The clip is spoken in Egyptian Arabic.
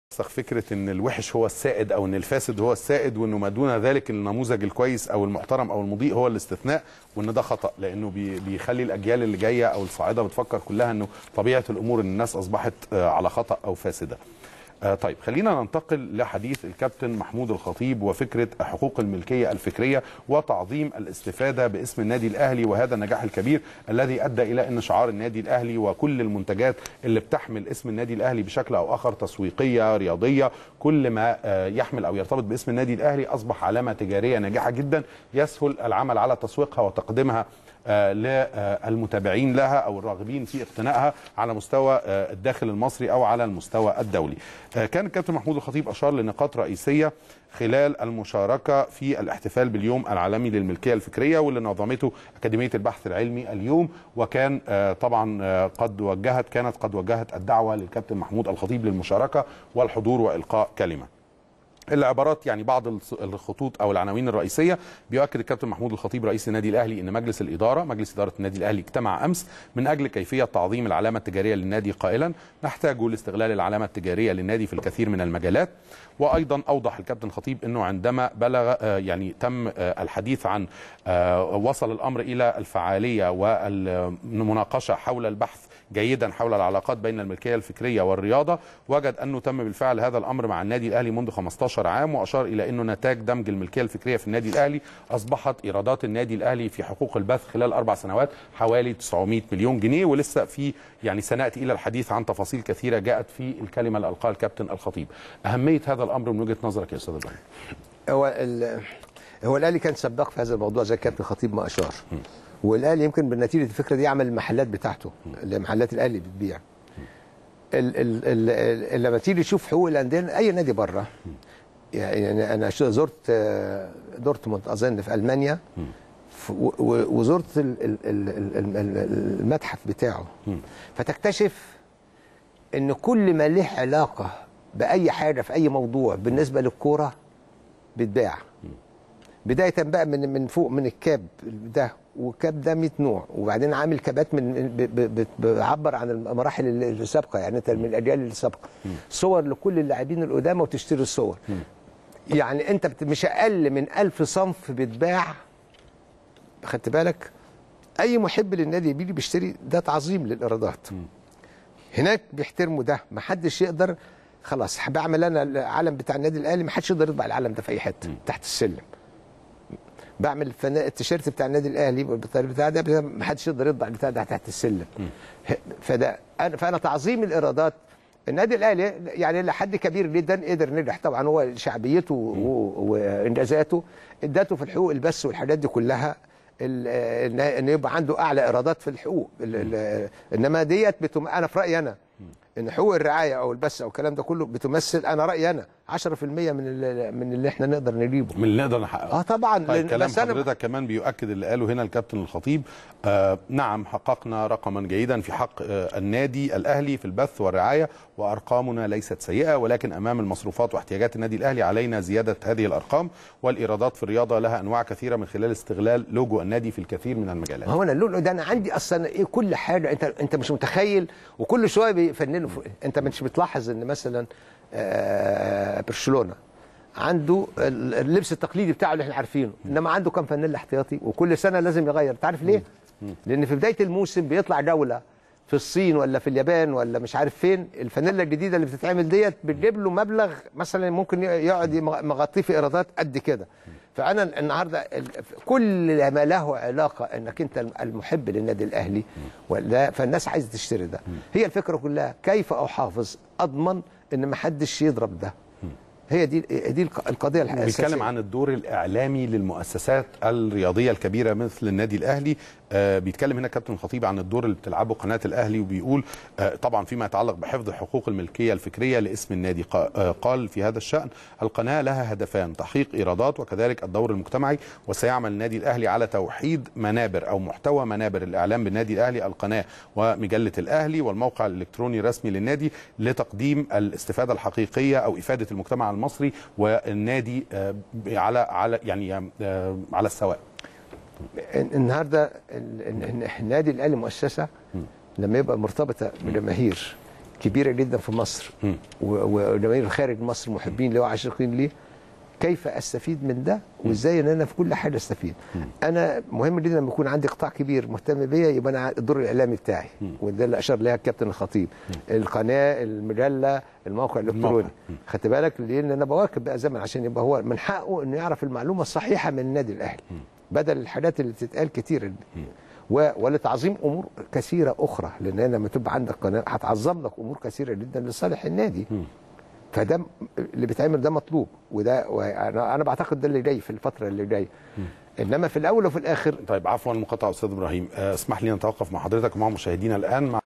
رسخ فكره ان الوحش هو السائد او ان الفاسد هو السائد وانه ما دون ذلك النموذج الكويس او المحترم او المضيء هو الاستثناء وان ده خطا لانه بي- بيخلي الاجيال اللي جايه او الصاعده بتفكر كلها انه طبيعه الامور ان الناس اصبحت آه، على خطا او فاسده. آه، طيب خلينا ننتقل لحديث الكابتن محمود الخطيب وفكره حقوق الملكيه الفكريه وتعظيم الاستفاده باسم النادي الاهلي وهذا النجاح الكبير الذي ادى الى ان شعار النادي الاهلي وكل المنتجات اللي بتحمل اسم النادي الاهلي بشكل او اخر تسويقيه رياضيه كل ما آه، يحمل او يرتبط باسم النادي الاهلي اصبح علامه تجاريه ناجحه جدا يسهل العمل على تسويقها وتقديمها آه، للمتابعين لها او الراغبين في اقتنائها على مستوى آه، الداخل المصري او على المستوى الدولي. آه، كان الكابتن محمود الخطيب اشار لنقاط رئيسيه خلال المشاركه في الاحتفال باليوم العالمي للملكيه الفكريه واللي نظمته اكاديميه البحث العلمي اليوم وكان آه، طبعا آه، قد وجهت كانت قد وجهت الدعوه للكابتن محمود الخطيب للمشاركه والحضور والقاء كلمه. العبارات يعني بعض الص- الخطوط او العناوين الرئيسيه بيؤكد الكابتن محمود الخطيب رئيس النادي الاهلي ان مجلس الاداره مجلس اداره النادي الاهلي اجتمع امس من اجل كيفيه تعظيم العلامه التجاريه للنادي قائلا نحتاج لاستغلال العلامه التجاريه للنادي في الكثير من المجالات وايضا اوضح الكابتن خطيب انه عندما بلغ آه، يعني تم آه، الحديث عن آه، وصل الامر الى الفعاليه والمناقشه حول البحث جيدا حول العلاقات بين الملكيه الفكريه والرياضه وجد انه تم بالفعل هذا الامر مع النادي الاهلي منذ 15 عام واشار الى انه نتاج دمج الملكيه الفكريه في النادي الاهلي اصبحت ايرادات النادي الاهلي في حقوق البث خلال اربع سنوات حوالي 900 مليون جنيه ولسه في يعني سناتي الى الحديث عن تفاصيل كثيره جاءت في الكلمه اللي القاها الكابتن الخطيب اهميه هذا الامر من وجهه نظرك يا استاذ ابراهيم هو ال- هو الاهلي كان سباق في هذا الموضوع زي كابتن خطيب ما اشار والاهلي يمكن بالنتيجه الفكره دي عمل المحلات بتاعته اللي محلات الاهلي بتبيع ال ال ال ال لما تيجي تشوف حقوق الانديه اي نادي بره يعني انا ش- زرت آه، دورتموند اظن في المانيا ف- و- و- وزرت ال- ال- ال- ال- ال- المتحف بتاعه فتكتشف ان كل ما له علاقه باي حاجه في اي موضوع بالنسبه للكوره بتباع بدايه بقى من من فوق من الكاب ده والكاب ده 100 نوع وبعدين عامل كابات من ب- ب- ب- بتعبر عن المراحل اللي اللي سابقه يعني انت من الاجيال اللي سابقه صور لكل اللاعبين القدامى وتشتري الصور يعني انت بت- مش اقل من ألف صنف بيتباع خدت بالك اي محب للنادي بيجي بيشتري ده تعظيم للايرادات هناك بيحترموا ده ما حدش يقدر خلاص بعمل انا العلم بتاع النادي الاهلي ما حدش يقدر يطبع العلم ده في اي حته تحت السلم بعمل فنا... التيشيرت بتاع النادي الاهلي بتاع ده ما حدش يقدر يطبع البتاع ده تحت السلم ه- فده انا فانا تعظيم الايرادات النادي الاهلي يعني لحد كبير جدا قدر نجح طبعا هو شعبيته و- وانجازاته اداته في الحقوق البث والحاجات دي كلها ال- ان إن يبقى عنده اعلى ايرادات في الحقوق ال- ال- انما ديت بتم... انا في رايي انا ان حقوق الرعايه او البث او الكلام ده كله بتمثل انا رايي انا 10% من اللي من اللي احنا نقدر نجيبه من اللي نقدر نحققه اه طبعا طيب لأن- كلام بس أنا- حضرتك كمان بيؤكد اللي قاله هنا الكابتن الخطيب آه نعم حققنا رقما جيدا في حق آه النادي الاهلي في البث والرعايه وارقامنا ليست سيئه ولكن امام المصروفات واحتياجات النادي الاهلي علينا زياده هذه الارقام والايرادات في الرياضه لها انواع كثيره من خلال استغلال لوجو النادي في الكثير من المجالات ما هو انا اللؤلؤ ده انا عندي اصلا ايه كل حاجه انت انت مش متخيل وكل شويه بيفننوا فوق انت مش بتلاحظ ان مثلا آه، برشلونه عنده ال- اللبس التقليدي بتاعه اللي احنا عارفينه انما عنده كام فانيلا احتياطي وكل سنه لازم يغير تعرف ليه لان في بدايه الموسم بيطلع دوله في الصين ولا في اليابان ولا مش عارف فين الفانيلا الجديده اللي بتتعمل ديت بتجيب له مبلغ مثلا ممكن يقعد يمغ- مغطيه في ايرادات قد كده فانا النهارده ال- كل ما له علاقه انك انت المحب للنادي الاهلي ولا فالناس عايزه تشتري ده هي الفكره كلها كيف احافظ اضمن ان ما حدش يضرب ده هي دي دي الق- القضيه الاساسيه بيتكلم عن الدور الاعلامي للمؤسسات الرياضيه الكبيره مثل النادي الاهلي آه بيتكلم هنا كابتن الخطيب عن الدور اللي بتلعبه قناه الاهلي وبيقول آه طبعا فيما يتعلق بحفظ حقوق الملكيه الفكريه لاسم النادي قا- آه قال في هذا الشان القناه لها هدفان تحقيق ايرادات وكذلك الدور المجتمعي وسيعمل النادي الاهلي على توحيد منابر او محتوى منابر الاعلام بالنادي الاهلي القناه ومجله الاهلي والموقع الالكتروني الرسمي للنادي لتقديم الاستفاده الحقيقيه او افاده المجتمع المصري والنادي آه، على على يعني آه، على السواء النهارده ال- ال- النادي الاهلي مؤسسه لما يبقى مرتبطه بجماهير كبيره جدا في مصر مم. و- وجماهير خارج مصر محبين ليه وعاشقين ليه كيف استفيد من ده وازاي ان انا في كل حاجه استفيد انا مهم جدا لما يكون عندي قطاع كبير مهتم بيا يبقى انا الدور الاعلامي بتاعي وده اللي اشار ليها الكابتن الخطيب القناه المجله الموقع الالكتروني خدت بالك لان انا بواكب بقى زمن عشان يبقى هو من حقه انه يعرف المعلومه الصحيحه من النادي الاهلي بدل الحاجات اللي بتتقال كتير دي. و- ولتعظيم امور كثيره اخرى لان لما تبقى عندك قناه هتعظم لك امور كثيره جدا لصالح النادي فده م- اللي بيتعمل ده مطلوب وده وانا انا بعتقد ده اللي جاي في الفتره اللي جايه انما في الاول وفي الاخر طيب عفوا مقاطعه استاذ ابراهيم آه، اسمح لي نتوقف مع حضرتك ومع مشاهدينا الان مع